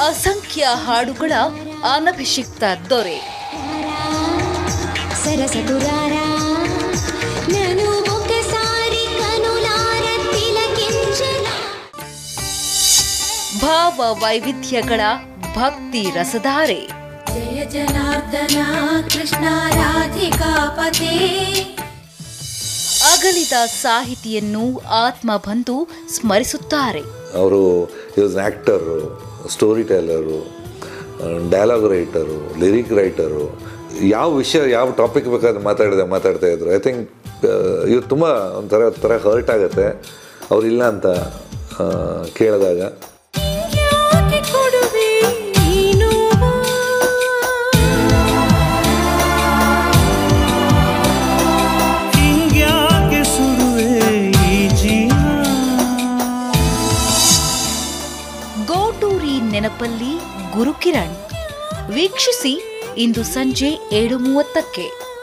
ಅಸಂಖ್ಯ ಹಾಡುಗಳ ಅನಭಿಷಿಕ್ತ ದೊರೆ సరసతురారా నను ఒకసారి కనులార తిలకించనా ಭಾವ ವೈವಿಧ್ಯಗಳ ಭಕ್ತಿ ರಸಧಾರೆ జయ జనార్దన కృష్ణ రాధికాపతే ಅಗಲಿದ ಸಾಹಿತಿಯನ್ನು ಆತ್ಮ ಬಂದು ಸ್ಮರಿಸುತ್ತಾರೆ ಅವರು is actor story teller dialogue writer lyric writer ಯಾವ ವಿಷಯ ಯಾವ ಟಾಪಿಕ್ ಬೇಕಾದ್ರೆ ಮಾತಾಡಿದೆ ಮಾತಾಡ್ತಾ ಇದ್ರು ಐ ಥಿಂಕ್ ಇವ್ರು ತುಂಬ ಒಂಥರ ಥರ ಹರ್ಟ್ ಆಗುತ್ತೆ ಅವ್ರಿಲ್ಲ ಅಂತ ಆ, ಕೇಳಿದಾಗ ಯಾಕೆ ಕೊಡುವೆ ನೀನು ಹಿಂಗ್ಯಾಕೆ ಸುಡುವೆ ಈ ಜೀವ ಗೋಟೂರಿ ನೆನಪಲ್ಲಿ ಗುರುಕಿರಣ್ ವೀಕ್ಷಿಸಿ ಇಂದು ಸಂಜೆ ಏಳು ಮೂವತ್ತಕ್ಕೆ